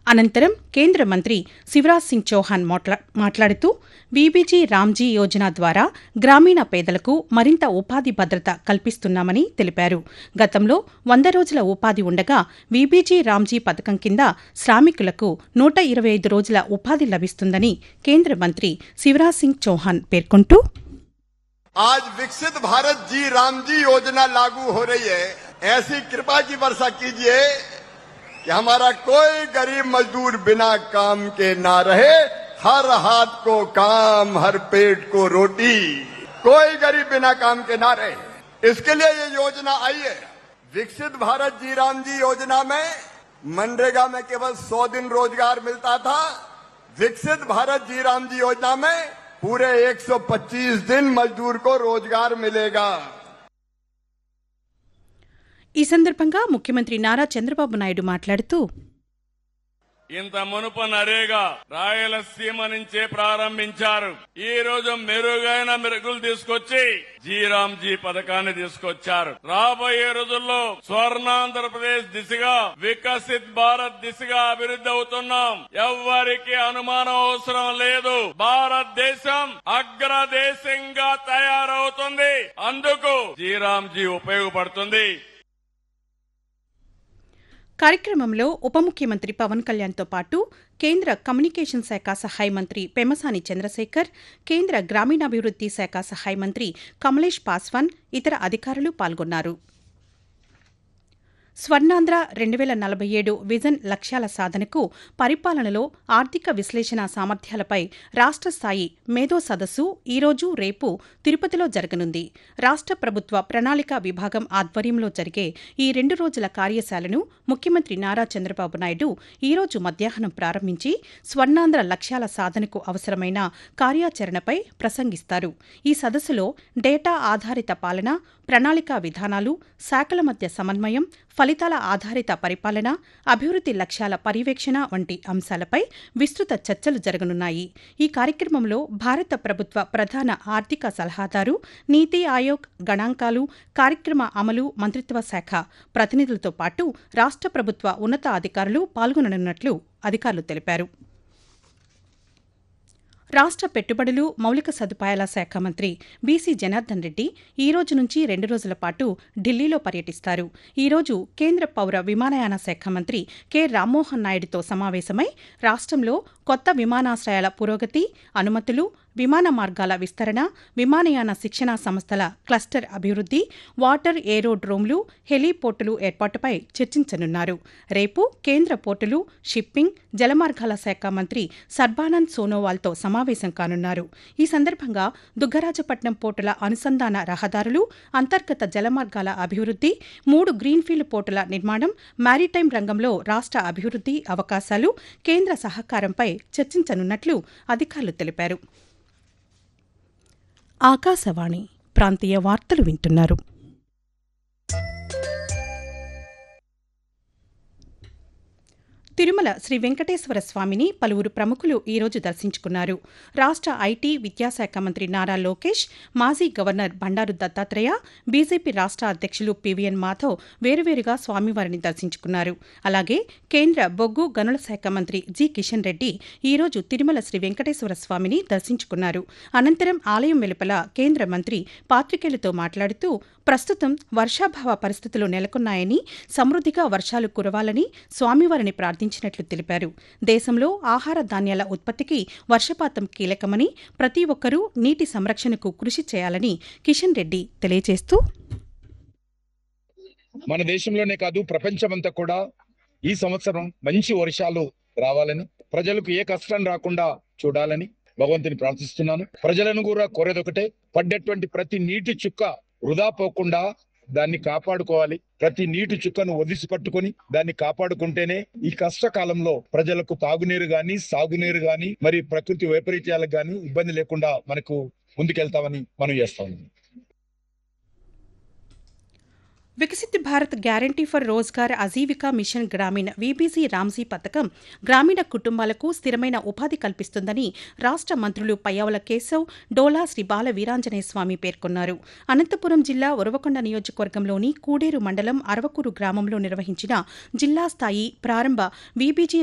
అనంతరం కేంద్ర మంత్రి శివరాజ్ సింగ్ చౌహాన్ మాట్లా- మాట్లాడుతూ బీబీజీ రామ్జీ యోజన ద్వారా గ్రామీణ పేదలకు మరింత ఉపాధి భద్రత కల్పిస్తున్నామని తెలిపారు గతంలో వంద రోజుల ఉపాధి ఉండగా బీబీజీ రామ్జీ పథకం కింద శ్రామికులకు నూట ఇరవై ఐదు రోజుల ఉపాధి లభిస్తుందని కేంద్ర మంత్రి శివరాజ్ సింగ్ చౌహాన్ పేర్కొంటూ आज विकसित भारत जी राम जी योजना लागू हो रही है ऐसी कृपा की वर्षा कीजिए कि हमारा कोई गरीब मजदूर बिना काम के ना रहे हर हाथ को काम हर पेट को रोटी कोई गरीब बिना काम के ना रहे इसके लिए ये योजना आई है विकसित भारत जी राम जी योजना में मनरेगा में केवल 100 दिन रोजगार मिलता था विकसित भारत जी राम जी योजना में पूरे 125 दिन मजदूर को रोजगार मिलेगा ఈ సందర్భంగా ముఖ్యమంత్రి నారా చంద్రబాబు నాయుడు మాట్లాడుతూ ఇంత మునుపు నరేగా రాయలసీమ నుంచే ప్రారంభించారు ఈ రోజు మెరుగైన మెరుగులు తీసుకొచ్చి జీరాంజీ పథకాన్ని తీసుకొచ్చారు రాబోయే రోజుల్లో స్వర్ణాంధ్రప్రదేశ్ దిశగా వికసిత్ భారత్ దిశగా అభివృద్ధి అవుతున్నాం ఎవ్వరికి అనుమానం అవసరం లేదు భారతదేశం అగ్రదేశంగా తయారవుతుంది అందుకు జీరాంజీ ఉపయోగపడుతుంది కార్యక్రమంలో ఉప ముఖ్యమంత్రి పవన్ కళ్యాణ్తో పాటు కేంద్ర కమ్యూనికేషన్ శాఖ సహాయ మంత్రి పెమసాని చంద్రశేఖర్ కేంద్ర గ్రామీణాభివృద్ది శాఖ సహాయ మంత్రి కమలేష్ పాస్వాన్ ఇతర అధికారులు పాల్గొన్నారు స్వర్ణాంధ్ర రెండు వేల నలభై ఏడు విజన్ లక్ష్యాల సాధనకు పరిపాలనలో ఆర్థిక విశ్లేషణ సామర్థ్యాలపై రాష్ట్ర స్థాయి మేధో సదస్సు ఈరోజు రేపు తిరుపతిలో జరగనుంది రాష్ట్ర ప్రభుత్వ ప్రణాళిక విభాగం ఆధ్వర్యంలో జరిగే ఈ రెండు రోజుల కార్యశాలను ముఖ్యమంత్రి నారా చంద్రబాబు నాయుడు ఈరోజు మధ్యాహ్నం ప్రారంభించి స్వర్ణాంధ్ర లక్ష్యాల సాధనకు అవసరమైన కార్యాచరణపై ప్రసంగిస్తారు ఈ సదస్సులో డేటా ఆధారిత పాలన ప్రణాళికా విధానాలు శాఖల మధ్య సమన్వయం ఫలితాల ఆధారిత పరిపాలన అభివృద్ది లక్ష్యాల పర్యవేక్షణ వంటి అంశాలపై విస్తృత చర్చలు జరగనున్నాయి ఈ కార్యక్రమంలో భారత ప్రభుత్వ ప్రధాన ఆర్థిక సలహాదారు నీతి ఆయోగ్ గణాంకాలు కార్యక్రమ అమలు మంత్రిత్వ శాఖ ప్రతినిధులతో పాటు రాష్ట్ర ప్రభుత్వ ఉన్నతాధికారులు పాల్గొననున్నట్లు అధికారులు తెలిపారు రాష్ట్ర పెట్టుబడులు మౌలిక సదుపాయాల శాఖ మంత్రి బీసీ జనార్దన్ రెడ్డి ఈ రోజు నుంచి రెండు రోజుల పాటు ఢిల్లీలో పర్యటిస్తారు ఈ రోజు కేంద్ర పౌర విమానయాన శాఖ మంత్రి కె రామ్మోహన్ నాయుడుతో సమావేశమై రాష్ట్రంలో కొత్త విమానాశ్రయాల పురోగతి అనుమతులు విమాన మార్గాల విస్తరణ విమానయాన శిక్షణా సంస్థల క్లస్టర్ అభివృద్ది వాటర్ ఏరోడ్రోమ్లు హెలీపోర్టులు ఏర్పాటుపై చర్చించనున్నారు రేపు కేంద్ర పోర్టులు షిప్పింగ్ జలమార్గాల శాఖ మంత్రి సర్బానంద్ సోనోవాల్తో సమావేశం కానున్నారు ఈ సందర్భంగా దుగ్గరాజపట్నం పోర్టుల అనుసంధాన రహదారులు అంతర్గత జలమార్గాల అభివృద్ది మూడు గ్రీన్ఫీల్డ్ పోర్టుల నిర్మాణం మారిటైమ్ రంగంలో రాష్ట్ర అభివృద్ది అవకాశాలు కేంద్ర సహకారంపై చర్చించనున్నట్లు అధికారులు తెలిపారు ఆకాశవాణి ప్రాంతీయ వార్తలు వింటున్నారు తిరుమల శ్రీ వెంకటేశ్వర స్వామిని పలువురు ప్రముఖులు ఈ రోజు దర్శించుకున్నారు రాష్ట్ర ఐటీ విద్యాశాఖ మంత్రి నారా లోకేష్ మాజీ గవర్నర్ బండారు దత్తాత్రేయ బీజేపీ రాష్ట్ర అధ్యక్షులు పివిఎన్ మాధవ్ వేరువేరుగా స్వామివారిని దర్శించుకున్నారు అలాగే కేంద్ర బొగ్గు గనుల శాఖ మంత్రి జి కిషన్ రెడ్డి ఈ రోజు తిరుమల శ్రీ వెంకటేశ్వర స్వామిని దర్శించుకున్నారు అనంతరం ఆలయం వెలుపల కేంద్ర మంత్రి పాత్రికేయులతో మాట్లాడుతూ ప్రస్తుతం వర్షాభావ పరిస్థితులు నెలకొన్నాయని సమృద్దిగా వర్షాలు కురవాలని స్వామివారిని ప్రార్థించినట్లు తెలిపారు దేశంలో ఆహార ధాన్యాల ఉత్పత్తికి వర్షపాతం కీలకమని ప్రతి ఒక్కరూ నీటి సంరక్షణకు కృషి చేయాలని కిషన్ రెడ్డి తెలియజేస్తూ మన దేశంలోనే కాదు ప్రపంచమంతా కూడా ఈ సంవత్సరం మంచి వర్షాలు రావాలని ప్రజలకు ఏ కష్టం రాకుండా చూడాలని భగవంతుని ప్రార్థిస్తున్నాను ప్రజలను కూడా కోరేదొకటే పడ్డటువంటి ప్రతి నీటి చుక్క వృధా పోకుండా దాన్ని కాపాడుకోవాలి ప్రతి నీటి చుక్కను ఒదిసి పట్టుకొని దాన్ని కాపాడుకుంటేనే ఈ కష్టకాలంలో ప్రజలకు తాగునీరు గాని సాగునీరు గాని మరి ప్రకృతి వైపరీత్యాలకు గాని ఇబ్బంది లేకుండా మనకు ముందుకెళ్తామని మనం చేస్తాము Viksit Bharat guarantee for Rozgar Ajeevika mission గ్రామీణ వీబీసీ రామ్జీ పథకం గ్రామీణ కుటుంబాలకు స్థిరమైన ఉపాధి కల్పిస్తుందని రాష్ట్ర మంత్రులు పయ్యావుల కేశవ్ డోలా శ్రీ బాల వీరాంజనేయ స్వామి పేర్కొన్నారు అనంతపురం జిల్లా ఉరవకొండ నియోజకవర్గంలోని కూడేరు మండలం అరవకూరు గ్రామంలో నిర్వహించిన జిల్లా స్థాయి ప్రారంభ వీబీజీ